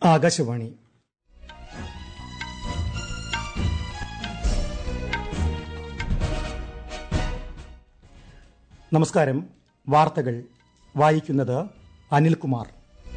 ആകാശവാണി നമസ്കാരം വാർത്തകൾ വായിക്കുന്നത് അനിൽകുമാർ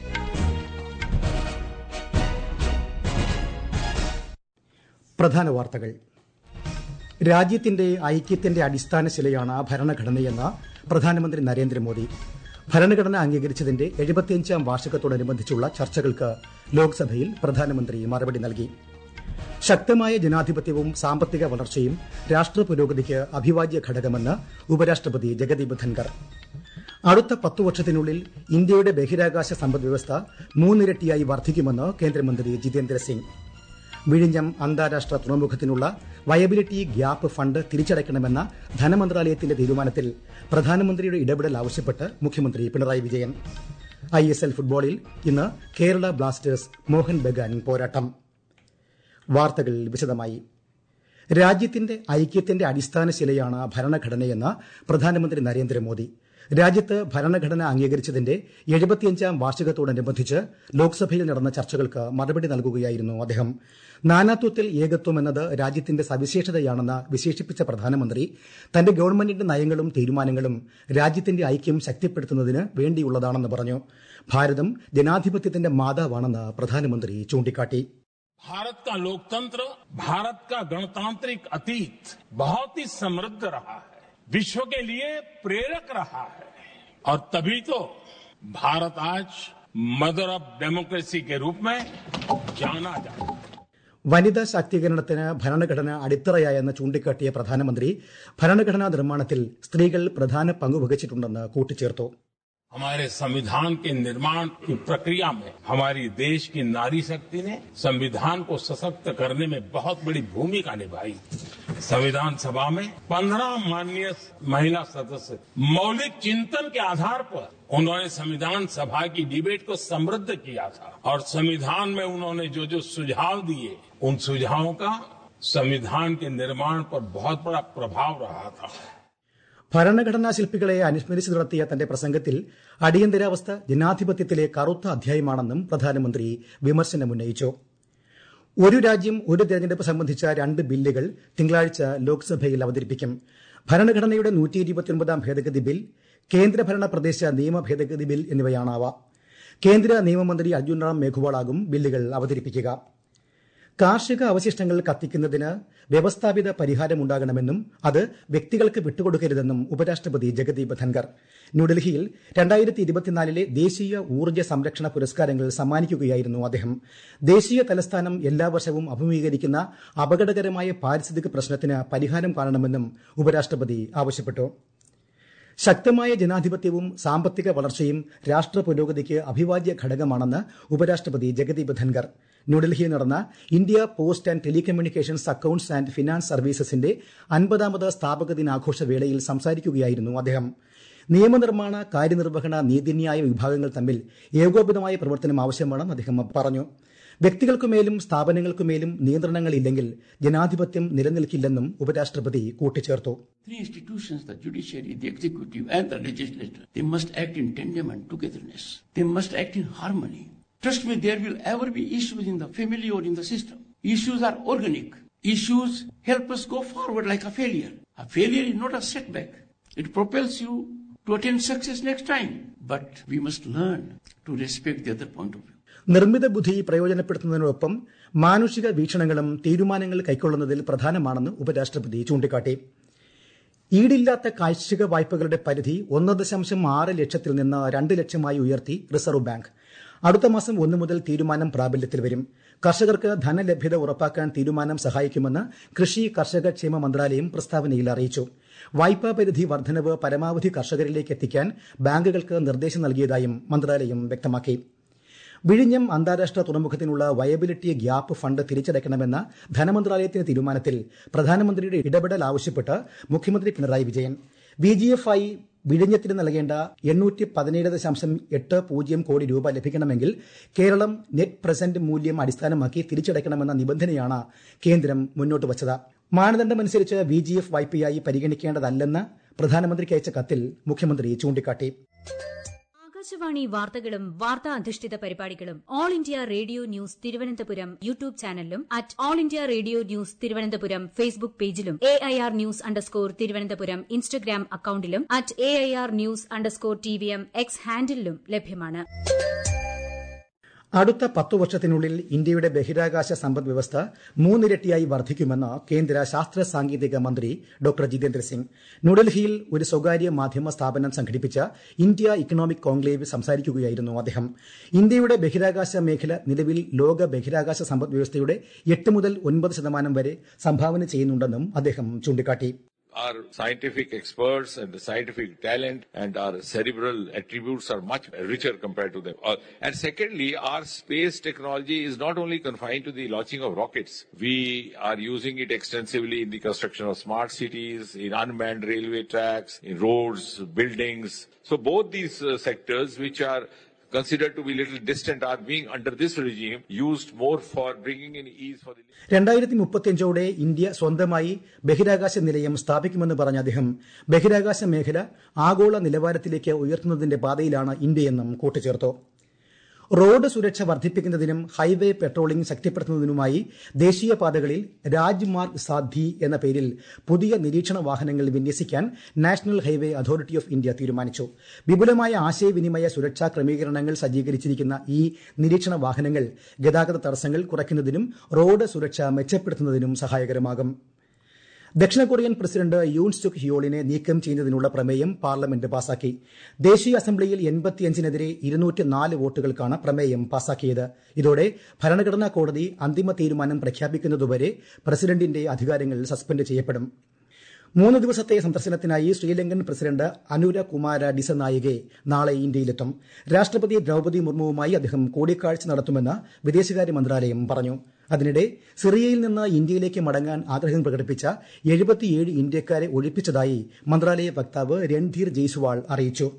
പ്രധാന വാർത്തകൾ രാജ്യത്തിന്റെ ഐക്യത്തിന്റെ അടിസ്ഥാന ശിലയാണ് ഭരണഘടനയെന്ന് പ്രധാനമന്ത്രി നരേന്ദ്രമോദി ഭരണഘടന അംഗീകരിച്ചതിന്റെ എഴുപത്തിയഞ്ചാം വാർഷികത്തോടനുബന്ധിച്ചുള്ള ചർച്ചകൾക്ക് ലോക്സഭയിൽ പ്രധാനമന്ത്രി മറുപടി നൽകി ശക്തമായ ജനാധിപത്യവും സാമ്പത്തിക വളർച്ചയും രാഷ്ട്ര പുരോഗതിക്ക് അഭിവാജ്യ ഘടകമെന്ന് ഉപരാഷ്ട്രപതി ജഗദീപ് ധൻകർ അടുത്ത പത്തു വർഷത്തിനുള്ളിൽ ഇന്ത്യയുടെ ബഹിരാകാശ സമ്പദ്വ്യവസ്ഥ മൂന്നിരട്ടിയായി വർദ്ധിക്കുമെന്ന് കേന്ദ്രമന്ത്രി ജിതേന്ദ്ര സിംഗ് വിഴിഞ്ഞം അന്താരാഷ്ട്ര തുറമുഖത്തിനുള്ള വയബിലിറ്റി ഗ്യാപ്പ് ഫണ്ട് തിരിച്ചടയ്ക്കണമെന്ന ധനമന്ത്രാലയത്തിന്റെ തീരുമാനത്തിൽ പ്രധാനമന്ത്രിയുടെ ഇടപെടൽ ആവശ്യപ്പെട്ട് മുഖ്യമന്ത്രി Pinarayi Vijayan I S L ഫുട്ബോളിൽ ഇന്ന് കേരള ബ്ലാസ്റ്റേഴ്സ് മോഹൻ ബഗാൻ പോരാട്ടം വാർത്തകൾ വിശദമായി രാജ്യത്തിന്റെ ഐക്യത്തിന്റെ അടിസ്ഥാന ശിലയാണ് ഭരണഘടനയെന്ന് പ്രധാനമന്ത്രി നരേന്ദ്രമോദി രാജ്യത്ത് ഭരണഘടന അംഗീകരിച്ചതിന്റെ എഴുപത്തിയഞ്ചാം വാർഷികത്തോടനുബന്ധിച്ച് ലോക്സഭയിൽ നടന്ന ചർച്ചകൾക്ക് മറുപടി നൽകുകയായിരുന്നു അദ്ദേഹം നാനാത്വത്തിൽ ഏകത്വം എന്നത് രാജ്യത്തിന്റെ സവിശേഷതയാണെന്ന് വിശേഷിപ്പിച്ച പ്രധാനമന്ത്രി തന്റെ ഗവൺമെന്റിന്റെ നയങ്ങളും തീരുമാനങ്ങളും രാജ്യത്തിന്റെ ഐക്യം ശക്തിപ്പെടുത്തുന്നതിന് വേണ്ടിയുള്ളതാണെന്ന് പറഞ്ഞു ഭാരതം ജനാധിപത്യത്തിന്റെ മാതാവാണെന്ന് പ്രധാനമന്ത്രി ചൂണ്ടിക്കാട്ടി भारत का लोकतंत्र भारत का गणतांत्रिक अतीत बहुत ही समृद्ध रहा है विश्व के लिए प्रेरक रहा है और तभी तो भारत आज मदर ऑफ डेमोक्रेसी के रूप में जाना जाता है വനിതാ ശാക്തീകരണത്തിന് ഭരണഘടന അടിത്തറയായെന്ന് ചൂണ്ടിക്കാട്ടിയ പ്രധാനമന്ത്രി ഭരണഘടനാ നിർമ്മാണത്തിൽ സ്ത്രീകൾ പ്രധാന പങ്കുവഹിച്ചിട്ടുണ്ടെന്ന് കൂട്ടിച്ചേർത്തു हमारे संविधान के निर्माण की प्रक्रिया में हमारी देश की नारी शक्ति ने संविधान को सशक्त करने में बहुत बड़ी भूमिका निभाई संविधान सभा में पंद्रह माननीय महिला सदस्य मौलिक चिंतन के आधार पर उन्होंने संविधान सभा की डिबेट को समृद्ध किया था और संविधान में उन्होंने जो जो सुझाव दिए उन सुझावों का संविधान के निर्माण पर बहुत बड़ा प्रभाव रहा था ഭരണഘടനാ ശില്പികളെ അനുസ്മരിച്ച് നടത്തിയ തന്റെ പ്രസംഗത്തിൽ അടിയന്തരാവസ്ഥ ജനാധിപത്യത്തിലെ കറുത്ത അധ്യായമാണെന്നും പ്രധാനമന്ത്രി വിമർശനമുന്നയിച്ചു ഒരു രാജ്യം ഒരു തെരഞ്ഞെടുപ്പ് സംബന്ധിച്ച രണ്ട് ബില്ലുകൾ തിങ്കളാഴ്ച ലോക്സഭയിൽ അവതരിപ്പിക്കും ഭരണഘടനയുടെ നൂറ്റി ഇരുപത്തിയൊൻപതാം ഭേദഗതി ബിൽ കേന്ദ്രഭരണ പ്രദേശ നിയമ ഭേദഗതി ബിൽ എന്നിവയാണാവ കേന്ദ്ര നിയമമന്ത്രി അർജുൻ റാം മേഘ്വാളാകും ബില്ലുകൾ അവതരിപ്പിക്കുക കാർഷിക അവശിഷ്ടങ്ങൾ കത്തിക്കുന്നതിന് വ്യവസ്ഥാപിത പരിഹാരമുണ്ടാകണമെന്നും അത് വ്യക്തികൾക്ക് വിട്ടുകൊടുക്കരുതെന്നും ഉപരാഷ്ട്രപതി ജഗദീപ് ധൻകർ ന്യൂഡൽഹിയിൽ രണ്ടായിരത്തി ഇരുപത്തിനാലിലെ ദേശീയ ഊർജ്ജ സംരക്ഷണ പുരസ്കാരങ്ങൾ സമ്മാനിക്കുകയായിരുന്നു അദ്ദേഹം ദേശീയ തലസ്ഥാനം എല്ലാ വർഷവും അഭിമുഖീകരിക്കുന്ന അപകടകരമായ പാരിസ്ഥിതിക പ്രശ്നത്തിന് പരിഹാരം കാണണമെന്നും ഉപരാഷ്ട്രപതി ആവശ്യപ്പെട്ടു ശക്തമായ ജനാധിപത്യവും സാമ്പത്തിക വളർച്ചയും രാഷ്ട്ര പുരോഗതിക്ക് അഭിവാജ്യ ഘടകമാണെന്ന് ഉപരാഷ്ട്രപതി ജഗദീപ് ധൻകർ ന്യൂഡൽഹിയിൽ നടന്ന India post and telecommunications accounts and finance സർവീസസിന്റെ അൻപതാമത് സ്ഥാപക ദിനാഘോഷ വേളയിൽ സംസാരിക്കുകയായിരുന്നു അദ്ദേഹം നിയമനിർമ്മാണ കാര്യനിർവഹണ നീതിന്യായ വിഭാഗങ്ങൾ തമ്മിൽ ഏകോപിതമായ പ്രവർത്തനം ആവശ്യമാണെന്ന് അദ്ദേഹം പറഞ്ഞു വ്യക്തികൾക്കുമേലും സ്ഥാപനങ്ങൾക്കുമേലും നിയന്ത്രണങ്ങളില്ലെങ്കിൽ ജനാധിപത്യം നിലനിൽക്കില്ലെന്നും ഉപരാഷ്ട്രപതി കൂട്ടിച്ചേർത്തു Three institutions, the judiciary, the executive, and the legislature, they must act in tandem and togetherness. They must act in harmony. Trust me, there will ever be issues in the family or in the system. Issues are organic. Issues help us go forward like a failure. A failure is not a setback. It propels you to attain success next time. But we must learn to respect the other point of view. നിർമ്മിത ബുദ്ധി പ്രയോജനപ്പെടുത്തുന്നതിനൊപ്പം മാനുഷിക വീക്ഷണങ്ങളും തീരുമാനങ്ങൾ കൈക്കൊള്ളുന്നതിൽ പ്രധാനമാണെന്ന് ഉപരാഷ്ട്രപതി ചൂണ്ടിക്കാട്ടി ഈടില്ലാത്ത കാർഷിക വായ്പകളുടെ പരിധി ഒന്ന് ദശാംശം ആറ് ലക്ഷത്തിൽ നിന്ന് രണ്ട് ലക്ഷമായി ഉയർത്തി റിസർവ് ബാങ്ക് അടുത്ത മാസം ഒന്ന് മുതൽ തീരുമാനം പ്രാബല്യത്തിൽ വരും കർഷകർക്ക് ധനലഭ്യത ഉറപ്പാക്കാൻ തീരുമാനം സഹായിക്കുമെന്ന് കൃഷി കർഷക ക്ഷേമ മന്ത്രാലയം പ്രസ്താവനയിൽ അറിയിച്ചു വായ്പാ പരിധി വർധനവ് പരമാവധി കർഷകരിലേക്ക് എത്തിക്കാൻ ബാങ്കുകൾക്ക് നിർദ്ദേശം നൽകിയതായും മന്ത്രാലയം വ്യക്തമാക്കി വിഴിഞ്ഞം അന്താരാഷ്ട്ര തുറമുഖത്തിനുള്ള വയബിലിറ്റി ഗ്യാപ്പ് ഫണ്ട് തിരിച്ചടയ്ക്കണമെന്ന ധനമന്ത്രാലയത്തിന്റെ തീരുമാനത്തിൽ പ്രധാനമന്ത്രിയുടെ ഇടപെടൽ ആവശ്യപ്പെട്ട് മുഖ്യമന്ത്രി Pinarayi Vijayan V G F I വിഴിഞ്ഞത്തിന് നൽകേണ്ട എണ്ണൂറ്റി പതിനേഴ് ദശാംശം എട്ട് പൂജ്യം കോടി രൂപ ലഭിക്കണമെങ്കിൽ കേരളം നെറ്റ് പ്രസന്റ് മൂല്യം അടിസ്ഥാനമാക്കി തിരിച്ചടയ്ക്കണമെന്ന നിബന്ധനയാണ് കേന്ദ്രം മുന്നോട്ട് വച്ചത് മാനദണ്ഡമനുസരിച്ച് വി ജി എഫ് വായ്പയായി പരിഗണിക്കേണ്ടതല്ലെന്ന് പ്രധാനമന്ത്രിക്ക് അയച്ച കത്തിൽ മുഖ്യമന്ത്രി ചൂണ്ടിക്കാട്ടി ആകാശവാണി വാർത്തകളും വാർത്താ അധിഷ്ഠിത പരിപാടികളും all India radio news Thiruvananthapuram YouTube ചാനലിലും at all India radio news Thiruvananthapuram Facebook പേജിലും A I R news underscore Thiruvananthapuram Instagram അക്കൌണ്ടിലും at A I R news underscore T V M X ഹാൻഡിലും ലഭ്യമാണ് അടുത്ത പത്തു വർഷത്തിനുള്ളിൽ ഇന്ത്യയുടെ ബഹിരാകാശ സമ്പദ് വ്യവസ്ഥ മൂന്നിരട്ടിയായി വർദ്ധിക്കുമെന്ന് കേന്ദ്ര ശാസ്ത്ര സാങ്കേതിക മന്ത്രി ഡോക്ടർ ജിതേന്ദ്ര സിംഗ് ന്യൂഡൽഹിയിൽ ഒരു സ്വകാര്യ മാധ്യമ സ്ഥാപനം സംഘടിപ്പിച്ച ഇന്ത്യ ഇക്കണോമിക് കോൺക്ലേവ് സംസാരിക്കുകയായിരുന്നു അദ്ദേഹം ഇന്ത്യയുടെ ബഹിരാകാശ മേഖല നിലവിൽ ലോക ബഹിരാകാശ സമ്പദ് വ്യവസ്ഥയുടെ എട്ട് മുതൽ ഒൻപത് ശതമാനം വരെ സംഭാവന ചെയ്യുന്നുണ്ടെന്നും അദ്ദേഹം ചൂണ്ടിക്കാട്ടി Our scientific experts and the scientific talent and our cerebral attributes are much richer compared to them. Uh, and secondly, our space technology is not only confined to the launching of rockets. We are using it extensively in the construction of smart cities, in unmanned railway tracks, in roads, buildings. So both these uh, sectors, which are considered to be little distant are being under this regime used more for bringing in ease for the രണ്ടായിരത്തി മുപ്പത്തിയഞ്ചോടെ India സ്വന്തമായി ബഹിരാകാശ നിലയം സ്ഥാപിക്കുമെന്ന് പറഞ്ഞ അദ്ദേഹം ബഹിരാകാശ മേഖല ആഗോള നിലവാരത്തിലേക്ക് ഉയർത്തുന്നതിന്റെ പാതയിലാണ് ഇന്ത്യയെന്നും കൂട്ടിച്ചേർത്തു റോഡ് സുരക്ഷ വർദ്ധിപ്പിക്കുന്നതിനും ഹൈവേ പെട്രോളിംഗ് ശക്തിപ്പെടുത്തുന്നതിനുമായി ദേശീയപാതകളിൽ രാജ്മാർഗ് സാധ്വി എന്ന പേരിൽ പുതിയ നിരീക്ഷണ വാഹനങ്ങൾ വിന്യസിക്കാൻ national highway authority of India തീരുമാനിച്ചു വിപുലമായ ആശയവിനിമയ സുരക്ഷാ ക്രമീകരണങ്ങൾ സജ്ജീകരിച്ചിരിക്കുന്ന ഈ നിരീക്ഷണ വാഹനങ്ങൾ ഗതാഗത തടസ്സങ്ങൾ കുറയ്ക്കുന്നതിനും റോഡ് സുരക്ഷ മെച്ചപ്പെടുത്തുന്നതിനും സഹായകരമാകും ദക്ഷിണ കൊറിയൻ പ്രസിഡന്റ് യൂൺ സുക് ഹിയോളിനെ നീക്കം ചെയ്യുന്നതിനുള്ള പ്രമേയം പാർലമെന്റ് പാസാക്കി ദേശീയ അസംബ്ലിയിൽ എൺപത്തിയഞ്ചിനെതിരെ ഇരുന്നൂറ്റിനാല് വോട്ടുകൾക്കാണ് പ്രമേയം പാസാക്കിയത് ഇതോടെ ഭരണഘടനാ കോടതി അന്തിമ തീരുമാനം പ്രഖ്യാപിക്കുന്നതുവരെ പ്രസിഡന്റിന്റെ അധികാരങ്ങൾ സസ്പെൻഡ് ചെയ്യപ്പെടും മൂന്ന് ദിവസത്തെ സന്ദർശനത്തിനായി ശ്രീലങ്കൻ പ്രസിഡന്റ് അനുര കുമാര ഡിസനായികെ നാളെ ഇന്ത്യയിലെത്തും രാഷ്ട്രപതി ദ്രൌപദി മുർമുവുമായി അദ്ദേഹം കൂടിക്കാഴ്ച നടത്തുമെന്ന് വിദേശകാര്യ മന്ത്രാലയം പറഞ്ഞു അതിനിടെ സിറിയയിൽ നിന്ന് ഇന്ത്യയിലേക്ക് മടങ്ങാൻ ആഗ്രഹം പ്രകടിപ്പിച്ച എഴുപത്തിയേഴ് ഇന്ത്യക്കാരെ ഒഴിപ്പിച്ചതായി മന്ത്രാലയ വക്താവ് രൺധീർ ജയ്സ്വാൾ അറിയിച്ചു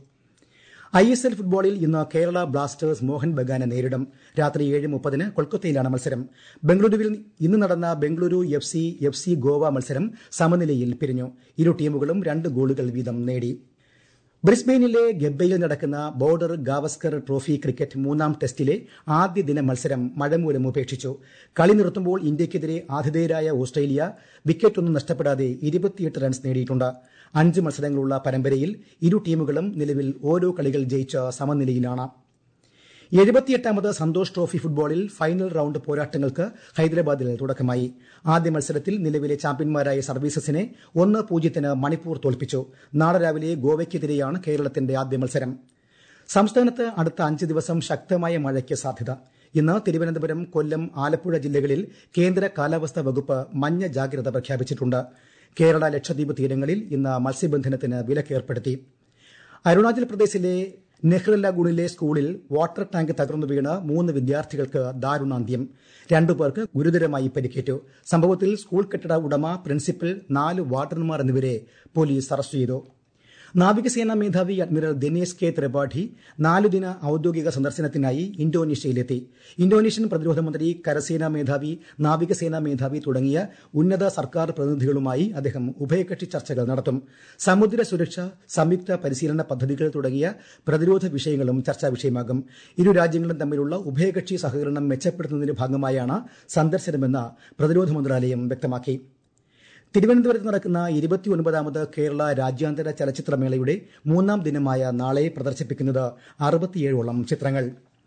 ഐ എസ് എൽ ഫുട്ബോളിൽ ഇന്ന് കേരള ബ്ലാസ്റ്റേഴ്സ് മോഹൻ ബഗാനെ നേരിടും രാത്രി ഏഴ് മുപ്പതിന് കൊൽക്കത്തയിലാണ് മത്സരം ബംഗളൂരുവിൽ ഇന്ന് നടന്ന Bengaluru F C F C Goa മത്സരം സമനിലയിൽ പിരിഞ്ഞു ഇരു ടീമുകളും രണ്ട് ഗോളുകൾ വീതം നേടി ബ്രിസ്ബെയിനിലെ ഗബ്ബയിൽ നടക്കുന്ന ബോർഡർ ഗാവസ്കർ ട്രോഫി ക്രിക്കറ്റ് മൂന്നാം ടെസ്റ്റിലെ ആദ്യ ദിന മത്സരം മഴ മൂലം ഉപേക്ഷിച്ചു കളി നിർത്തുമ്പോൾ ഇന്ത്യയ്ക്കെതിരെ ആതിഥേയരായ ഓസ്ട്രേലിയ വിക്കറ്റൊന്നും നഷ്ടപ്പെടാതെ ഇരുപത്തിയെട്ട് റൺസ് നേടിയിട്ടുണ്ട് അഞ്ച് മത്സരങ്ങളുള്ള പരമ്പരയിൽ ഇരു ടീമുകളും നിലവിൽ ഓരോ കളികൾ ജയിച്ച സമനിലയിലാണ് എഴുപത്തിയെട്ടാമത് സന്തോഷ് ട്രോഫി ഫുട്ബോളിൽ ഫൈനൽ റൌണ്ട് പോരാട്ടങ്ങൾക്ക് ഹൈദരാബാദിൽ തുടക്കമായി ആദ്യ മത്സരത്തിൽ നിലവിലെ ചാമ്പ്യന്മാരായ സർവീസസിനെ ഒന്ന് പൂജ്യത്തിന് മണിപ്പൂർ തോൽപ്പിച്ചു നാളെ രാവിലെ ഗോവയ്ക്കെതിരെയാണ് കേരളത്തിന്റെ ആദ്യ മത്സരം സംസ്ഥാനത്ത് അടുത്ത അഞ്ച് ദിവസം ശക്തമായ മഴയ്ക്ക് സാധ്യത ഇന്ന് തിരുവനന്തപുരം കൊല്ലം ആലപ്പുഴ ജില്ലകളിൽ കേന്ദ്ര കാലാവസ്ഥാ വകുപ്പ് മഞ്ഞ ജാഗ്രത പ്രഖ്യാപിച്ചിട്ടുണ്ട് കേരള ലക്ഷദ്വീപ് തീരങ്ങളിൽ ഇന്ന് മത്സ്യബന്ധനത്തിന് വിലക്കേർപ്പെടുത്തി അരുണാചൽ പ്രദേശിലെ നെഹ്റല്ലഗുണിലെ സ്കൂളിൽ വാട്ടർ ടാങ്ക് തകർന്നു വീണ് മൂന്ന് വിദ്യാർത്ഥികൾക്ക് ദാരുണാന്ത്യം രണ്ടുപേർക്ക് ഗുരുതരമായി പരിക്കേറ്റു സംഭവത്തിൽ സ്കൂൾ കെട്ടിട ഉടമ പ്രിൻസിപ്പൽ നാല് വാർഡന്മാർ എന്നിവരെ പോലീസ് അറസ്റ്റ് ചെയ്തു നാവികസേനാ മേധാവി അഡ്മിറൽ ദിനേശ് കെ ത്രിപാഠി നാലുദിന ഔദ്യോഗിക സന്ദർശനത്തിനായി ഇന്തോനേഷ്യയിലെത്തി ഇന്തോനേഷ്യൻ പ്രതിരോധ മന്ത്രി കരസേനാ മേധാവി നാവികസേനാ മേധാവി തുടങ്ങിയ ഉന്നത സർക്കാർ പ്രതിനിധികളുമായി അദ്ദേഹം ഉഭയകക്ഷി ചർച്ചകൾ നടത്തും സമുദ്ര സുരക്ഷ സംയുക്ത പരിശീലന പദ്ധതികൾ തുടങ്ങിയ പ്രതിരോധ വിഷയങ്ങളും ചർച്ചാ വിഷയമാകും ഇരു രാജ്യങ്ങളും തമ്മിലുള്ള ഉഭയകക്ഷി സഹകരണം മെച്ചപ്പെടുത്തുന്നതിന്റെ ഭാഗമായാണ് സന്ദർശനമെന്ന് പ്രതിരോധ മന്ത്രാലയം വ്യക്തമാക്കി തിരുവനന്തപുരത്ത് നടക്കുന്ന ഇരുപത്തിയൊൻപതാമത് കേരള രാജ്യാന്തര ചലച്ചിത്രമേളയുടെ മൂന്നാം ദിനമായ നാളെ പ്രദർശിപ്പിക്കുന്നത് അറുപത്തിയേഴോളം ചിത്രങ്ങൾ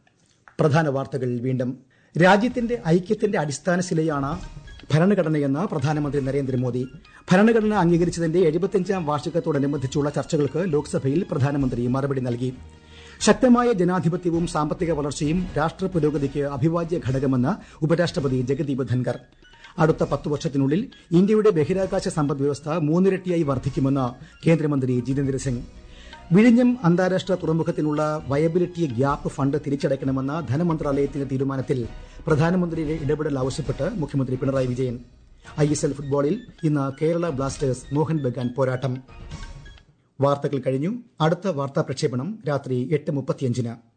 പ്രധാന വാർത്തകൾ വീണ്ടും രാജ്യത്തിന്റെ ഐക്യത്തിന്റെ അടിസ്ഥാന ശിലയാണ് ഭരണഘടനയെന്ന് പ്രധാനമന്ത്രി നരേന്ദ്രമോദി ഭരണഘടന അംഗീകരിച്ചതിന്റെ എഴുപത്തിയഞ്ചാം വാർഷികത്തോടനുബന്ധിച്ചുള്ള ചർച്ചകൾക്ക് ലോക്സഭയിൽ പ്രധാനമന്ത്രി മറുപടി നൽകി ശക്തമായ ജനാധിപത്യവും സാമ്പത്തിക വളർച്ചയും രാഷ്ട്ര പുരോഗതിക്ക് അഭിവാജ്യ ഘടകമെന്ന് ഉപരാഷ്ട്രപതി ജഗദീപ് ധൻകർ അടുത്ത പത്ത് വർഷത്തിനുള്ളിൽ ഇന്ത്യയുടെ ബഹിരാകാശ സമ്പദ് വ്യവസ്ഥ മൂന്നിരട്ടിയായി വർദ്ധിക്കുമെന്ന് കേന്ദ്രമന്ത്രി ജിതേന്ദ്ര സിംഗ് വിഴിഞ്ഞം അന്താരാഷ്ട്ര തുറമുഖത്തിനുള്ള വയബിലിറ്റി ഗ്യാപ്പ് ഫണ്ട് തിരിച്ചടയ്ക്കണമെന്ന ധനമന്ത്രാലയത്തിന്റെ തീരുമാനത്തിൽ പ്രധാനമന്ത്രിയുടെ ഇടപെടൽ ആവശ്യപ്പെട്ട് മുഖ്യമന്ത്രി Pinarayi Vijayan I S L ഫുട്ബോളിൽ ഇന്ന് കേരള ബ്ലാസ്റ്റേഴ്സ് മോഹൻ ബഗാൻ പോരാട്ടം വാർത്തകൾ കഴിഞ്ഞു അടുത്ത വാർത്താ പ്രക്ഷേപണം രാത്രി എട്ട് മുപ്പത്തിയഞ്ചിന്